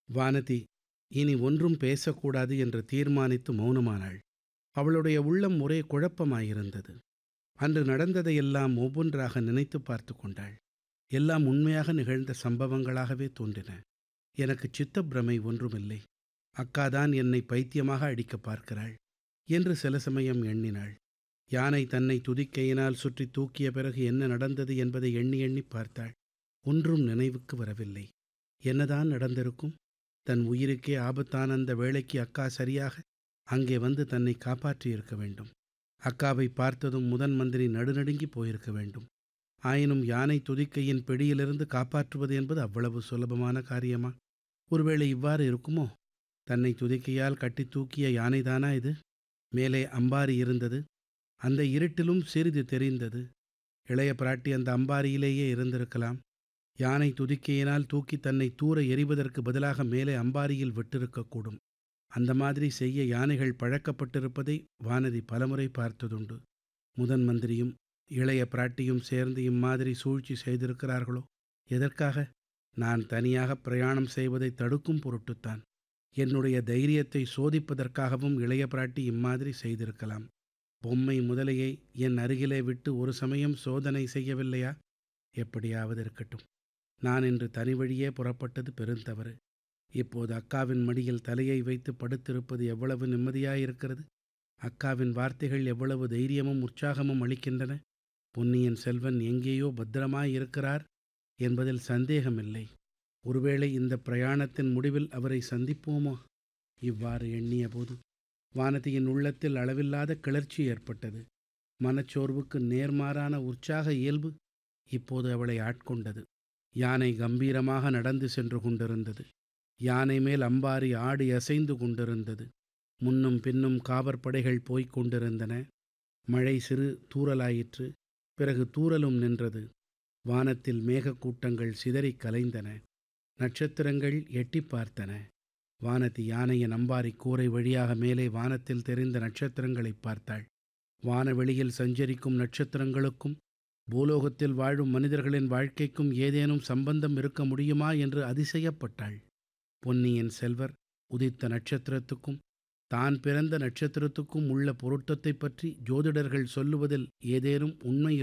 வானதி இனி ஒன்றும் பேசக்கூடாது என்று தீர்மானித்து மௌனமானாள் அவளுடைய உள்ளம் ஒரே குழப்பமாயிருந்தது அன்று நடந்ததையெல்லாம் ஒவ்வொன்றாக நினைத்து பார்த்து கொண்டாள் எல்லாம் உண்மையாக நிகழ்ந்த சம்பவங்களாகவே தோன்றின எனக்கு சித்தப்பிரமை ஒன்றுமில்லை அக்காதான் என்னை பைத்தியமாக அடிக்க பார்க்கிறாள் என்று சில சமயம் எண்ணினாள் யானை தன்னை துதிக்கையினால் சுற்றி தூக்கிய பிறகு என்ன நடந்தது என்பதை எண்ணி எண்ணி பார்த்தாள் ஒன்றும் நினைவுக்கு வரவில்லை என்னதான் நடந்திருக்கும் தன் உயிருக்கே ஆபத்தான அந்த வேளைக்கு அக்கா சரியாக அங்கே வந்து தன்னை காப்பாற்றியிருக்க வேண்டும் அக்காவை பார்த்ததும் முதன் மந்திரி நடுநடுங்கி போயிருக்க வேண்டும் ஆயினும் யானை துதிக்கையின் பிடியிலிருந்து காப்பாற்றுவது என்பது அவ்வளவு சுலபமான காரியமா ஒருவேளை இவ்வாறு இருக்குமோ தன்னை துதிக்கையால் கட்டி தூக்கிய யானைதானா இது மேலே அம்பாரி இருந்தது அந்த இருட்டிலும் சிறிது தெரிந்தது இளைய பிராட்டி அந்த அம்பாரியிலேயே இருந்திருக்கலாம் யானை துதிக்கையினால் தூக்கி தன்னை தூர எறிவதற்கு பதிலாக மேலே அம்பாரியில் விட்டிருக்கக்கூடும் அந்த மாதிரி செய்ய யானைகள் பழக்கப்பட்டிருப்பதை வானதி பலமுறை பார்த்ததுண்டு முதன் மந்திரியும் இளைய பிராட்டியும் சேர்ந்து இம்மாதிரி சூழ்ச்சி செய்திருக்கிறார்களோ எதற்காக நான் தனியாக பிரயாணம் செய்வதை தடுக்கும் பொருட்டுத்தான் என்னுடைய தைரியத்தை சோதிப்பதற்காகவும் இளைய பிராட்டி இம்மாதிரி செய்திருக்கலாம் பொம்மை முதலையை என் அருகிலே விட்டு ஒரு சமயம் சோதனை செய்யவில்லையா எப்படியாவது இருக்கட்டும் நான் இன்று தனி வழியே புறப்பட்டது பெருந்தவறு இப்போது அக்காவின் மடியில் தலையை வைத்து படுத்திருப்பது எவ்வளவு நிம்மதியாயிருக்கிறது அக்காவின் வார்த்தைகள் எவ்வளவு தைரியமும் உற்சாகமும் அளிக்கின்றன பொன்னியின் செல்வன் எங்கேயோ பத்திரமாயிருக்கிறார் என்பதில் சந்தேகமில்லை ஒருவேளை இந்த பிரயாணத்தின் முடிவில் அவரை சந்திப்போமோ இவ்வாறு எண்ணிய போது வானதியின் உள்ளத்தில் அளவில்லாத கிளர்ச்சி ஏற்பட்டது மனச்சோர்வுக்கு நேர்மாறான உற்சாக இயல்பு இப்போது அவளை ஆட்கொண்டது யானை கம்பீரமாக நடந்து சென்று கொண்டிருந்தது யானை மேல் அம்பாரி ஆடி அசைந்து கொண்டிருந்தது முன்னும் பின்னும் காவற்படைகள் போய்க் கொண்டிருந்தன மழை சிறு தூறலாயிற்று பிறகு தூறலும் நின்றது வானத்தில் மேகக்கூட்டங்கள் சிதறிக் கலைந்தன நட்சத்திரங்கள் எட்டி பார்த்தன வானதி யானையின் அம்பாரி கூரை வழியாக மேலே வானத்தில் தெரிந்த நட்சத்திரங்களைப் பார்த்தாள் வானவெளியில் சஞ்சரிக்கும் நட்சத்திரங்களுக்கும் பூலோகத்தில் வாழும் மனிதர்களின் வாழ்க்கைக்கும் ஏதேனும் சம்பந்தம் இருக்க முடியுமா என்று அதிசயப்பட்டாள் பொன்னியின் செல்வர் உதித்த நட்சத்திரத்துக்கும் தான் பிறந்த நட்சத்திரத்துக்கும் உள்ள பொருத்தத்தைப் பற்றி ஜோதிடர்கள் சொல்லுவதில் ஏதேனும் உண்மை